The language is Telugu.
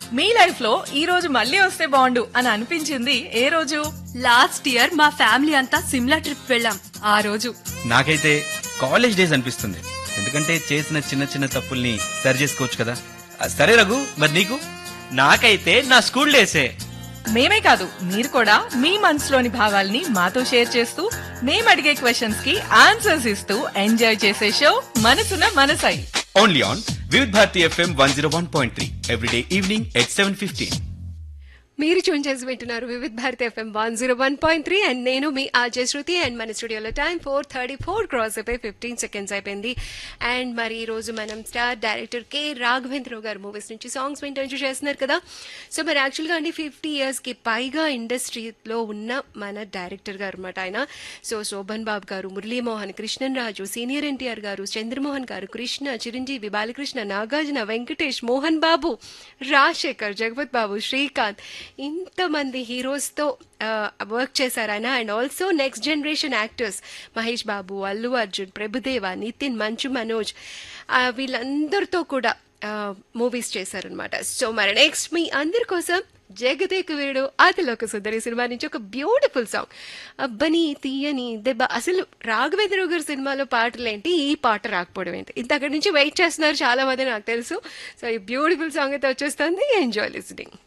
మీ లైఫ్ లో ఈ రోజు మళ్ళీ వస్తే బాగుండు అని అనిపించింది ఏ రోజు లాస్ట్ ఇయర్ మా ఫ్యామిలీ అంతా సిమ్లా ట్రిప్ వెళ్ళాం ఆ రోజు నాకైతే కాలేజ్ డేస్ అనిపిస్తుంది ఎందుకంటే చేసిన చిన్న చిన్న తప్పుల్ని సరి చేసుకోవచ్చు కదా ఆ, సరే రఘు మరి నీకు నాకైతే నా స్కూల్ డేసే మేమే కాదు మీరు కూడా మీ మనసులోని భావాల్ని మాతో షేర్ చేస్తూ మేము అడిగే క్వశ్చన్స్ కి ఆన్సర్స్ ఇస్తూ ఎంజాయ్ చేసే show Manasuna Manasai only on Vividh Bharati FM one zero one point three every day evening at seven fifteen మీరు చూన్ చేసి వింటున్నారు Vividh Bharat FM one zero one point three and నేను మీ ఆర్జే శృతి అండ్ మన స్టూడియోలో time four thirty four cross అయిపోయి ఫిఫ్టీన్ సెకండ్స్ అయిపోయింది అండ్ మరి ఈ రోజు మనం స్టార్ డైరెక్టర్ కె రాఘవేంద్రరావు గారు మూవీస్ నుంచి సాంగ్స్ వింటూ చేస్తున్నారు కదా సో మరి యాక్చువల్గా అండి ఫిఫ్టీ ఇయర్స్కి పైగా ఇండస్ట్రీలో ఉన్న మన డైరెక్టర్ గారు అనమాట ఆయన సో శోభన్ బాబు గారు మురళీమోహన్ కృష్ణన్ రాజు సీనియర్ ఎన్టీఆర్ గారు చంద్రమోహన్ గారు కృష్ణ చిరంజీవి బాలకృష్ణ నాగార్జున వెంకటేష్ మోహన్ బాబు రాజశేఖర్ జగపత్ బాబు శ్రీకాంత్ ఇంతమంది హీరోస్తో వర్క్ చేశారు ఆయన and also next generation actors Mahesh Babu Allu Arjun Prabhudeva Nithin Manchu Manoj ఆ, వీళ్ళందరితో కూడా మూవీస్ చేశారనమాట సో మరి నెక్స్ట్ మీ అందరి కోసం జగదేక వీడు అతిలోక సుందరి సినిమా నుంచి ఒక బ్యూటిఫుల్ సాంగ్ అబ్బని తీయని దెబ్బ అసలు రాఘవేంద్రరావు గారి సినిమాలో పాటలు ఏంటి ఈ పాట రాకపోవడం ఏంటి ఇంత అక్కడి నుంచి వెయిట్ చేస్తున్నారు చాలా మంది నాకు తెలుసు సో ఈ బ్యూటిఫుల్ సాంగ్ అయితే వచ్చేస్తుంది ఎంజాయ్ లిస్నింగ్